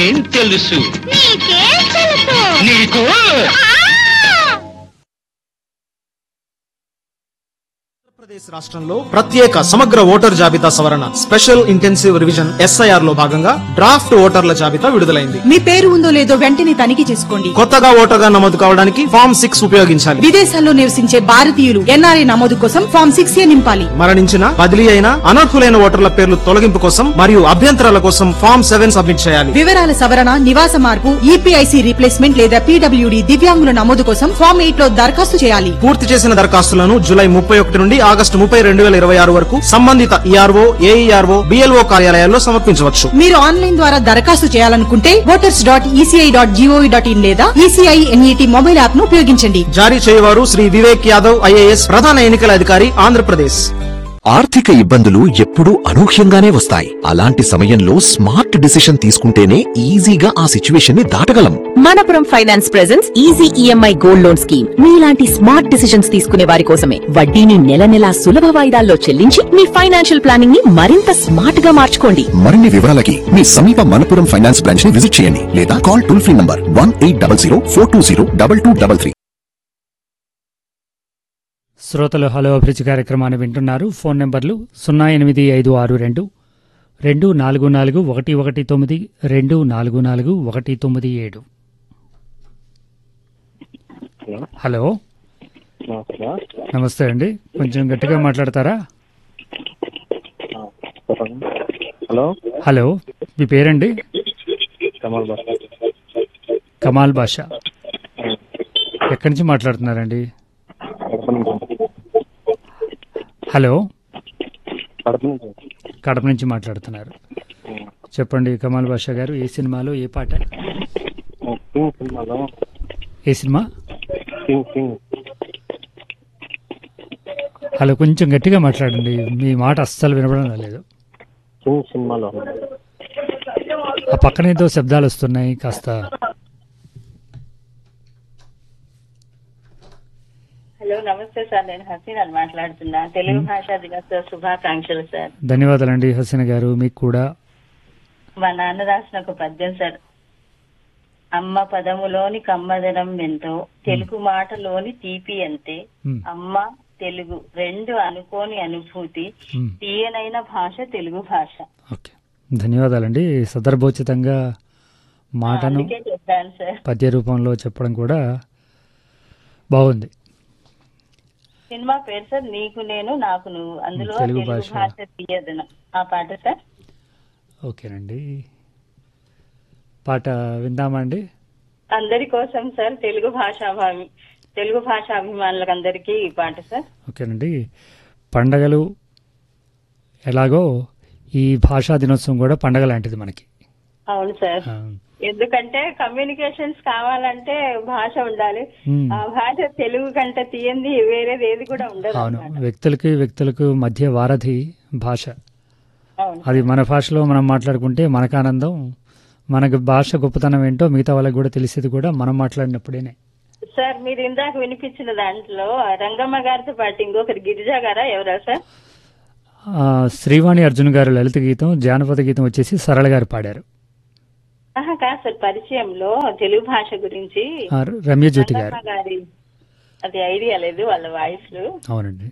నాకేం తెలుసు నీకేం తెలుసు నీకు ఆంధ్రప్రదేశ్ రాష్ట్రంలో ప్రత్యేక సమగ్ర ఓటర్ జాబితా సవరణ స్పెషల్ ఇంటెన్సివ్ రివిజన్ ఎస్ఐఆర్ లో భాగంగా డ్రాఫ్ట్ ఓటర్ల జాబితా విడుదలైంది మీ పేరు ఉందో లేదో వెంటనే తనిఖీ చేసుకోండి కొత్తగా ఓటర్గా నమోదు కావడానికి ఫామ్ సిక్స్ ఉపయోగించాలి విదేశాల్లో నివసించే భారతీయులు ఎన్ఆర్ఐ నమోదు కోసం ఫామ్ సిక్స్ ఏ నింపాలి మరణించిన బదిలీ అయిన అనర్హులైన ఓటర్ల పేర్లు తొలగింపు కోసం మరియు అభ్యంతరాల కోసం ఫామ్ సెవెన్ సబ్మిట్ చేయాలి వివరాల సవరణ నివాస మార్పు ఈపీఐసి రీప్లేస్మెంట్ లేదా పీడబ్ల్యూడి దివ్యాంగుల నమోదు కోసం ఫామ్ ఎయిట్ లో దరఖాస్తు చేయాలి పూర్తి చేసిన దరఖాస్తులను జూలై ముప్పై ఒకటి నుండి ఆగస్టు ముప్పై రెండు వేల ఇరవై ఆరు వరకు సంబంధిత ఈఆర్ఓ ఏఈఆర్ఓ బిఎల్ఓ కార్యాలయాల్లో సమర్పించవచ్చు మీరు ఆన్లైన్ ద్వారా దరఖాస్తు చేయాలనుకుంటే voters dot ECI dot gov dot in లేదా ఈసీఐ ఎన్ఈటీ మొబైల్ యాప్ ను ఉపయోగించండి జారీ చేయవారు శ్రీ వివేక్ యాదవ్ ఐఏఎస్ ప్రధాన ఎన్నికల అధికారి ఆంధ్రప్రదేశ్ ఆర్థిక ఇబ్బందులు ఎప్పుడూ అనూహ్యంగానే వస్తాయి అలాంటి సమయంలో స్మార్ట్ డిసిషన్ తీసుకుంటేనే ఈజీగా ఆ సిచ్యువేషన్ ని దాటగలం Manappuram finance presence easy EMI gold loan scheme మీలాంటి స్మార్ట్ డిసిషన్స్ తీసుకునే వారి కోసమే వడ్డీని నెల నెలా సులభ వాయిదాల్లో చెల్లించి మీ ఫైనాన్షియల్ ప్లానింగ్ ని మరింత స్మార్ట్ గా మార్చుకోండి మరిన్ని వివరాలకి మీ సమీప మనపురం ఫైనాన్స్ బ్రాంచ్ ని విజిట్ చేయండి లేదా call toll free number one eight double zero four two zero double two double three శ్రోతలు హలో అభిరుచి కార్యక్రమాన్ని వింటున్నారు ఫోన్ నెంబర్లు సున్నా ఎనిమిది ఐదు ఆరు రెండు రెండు నాలుగు నాలుగు ఒకటి ఒకటి తొమ్మిది రెండు నాలుగు నాలుగు ఒకటి తొమ్మిది ఏడు హలో నమస్తే అండి కొంచెం గట్టిగా మాట్లాడతారా హలో హలో మీ పేరండి కమల్ బాష కమాల్ బాషా ఎక్కడి నుంచి మాట్లాడుతున్నారండి కడప నుంచి హలో కడప నుంచి కడప నుంచి మాట్లాడుతున్నారు చెప్పండి కమాల్ బాషా గారు ఏ సినిమాలో ఏ పాట కింగ్ సినిమాలో ఏ సినిమా కింగ్ కింగ్ హలో కొంచెం గట్టిగా మాట్లాడండి మీ మాట అస్సలు వినపడం లేదు కింగ్ సినిమాలో ఆ పక్కన ఏదో శబ్దాలు వస్తున్నాయి కాస్త హలో నమస్తే సార్ నేను హసీనాని మాట్లాడుతున్నా తెలుగు భాషా దినోత్సవ శుభాకాంక్షలు సార్ ధన్యవాదాలండి హసీన గారు మీకు కూడా మా నాన్న రాసిన ఒక పద్యం సార్ అమ్మ పదములోని కమ్మదనం ఎంతో తెలుగు మాటలోని తీపి అంతే మ్, అమ్మ తెలుగు రెండు అనుకోని అనుభూతి మ్, తీయనైన భాష తెలుగు భాష ఓకే ధన్యవాదాలండి సందర్భోచితంగా మాటను అందుకే చెప్పాను సార్ పద్య రూపంలో చెప్పడం కూడా బాగుంది సినిమా పేరు సార్ నీకు నేను నాకు నువ్వు అందులో తెలుగు తెలుగు భాష. భాష తీయదనం ఆ పాట సార్ ఓకేనండి పాట విందామా అండి అందరి కోసం సార్ తెలుగు భాషాభావి తెలుగు భాషాభిమానులకు అందరికీ ఈ పాట సార్ ఓకేనండి పండగలు ఎలాగో ఈ భాషా దినోత్సవం కూడా పండగ లాంటిది మనకి అవును సార్ ఆ, ఎందుకంటే కమ్యూనికేషన్స్ కావాలంటే భాష ఉండాలి మ్. ఆ భాష తెలుగు కంటే తీయంది వేరేది ఏది కూడా ఉండదు అవును అన్నమాట. వ్యక్తులకి వ్యక్తులకు మధ్య వారధి భాష అవును అది మన భాషలో మనం మాట్లాడుకుంటే మనకు ఆనందం మనకు భాష గొప్పతనం ఏంటో మిగతా వాళ్ళకి కూడా తెలిసేది కూడా మనం మాట్లాడినప్పుడేనే సార్ మీరు ఇందాక వినిపించిన దాంట్లో రంగమ్మ గారితో పాటు ఇంకొకరు గిరిజా గారా ఎవరా సార్ ఆ, శ్రీవాణి అర్జున్ గారు లలిత గీతం జానపద గీతం వచ్చేసి సరళ గారు పాడారు ఆహా కాదు సార్ పరిచయంలో తెలుగు భాష గురించి ఆ, రమ్యజ్యోతి గారు రంగమ్మ గారి అది ఐడియా లేదు వాళ్ళ వాయిస్ అవునండి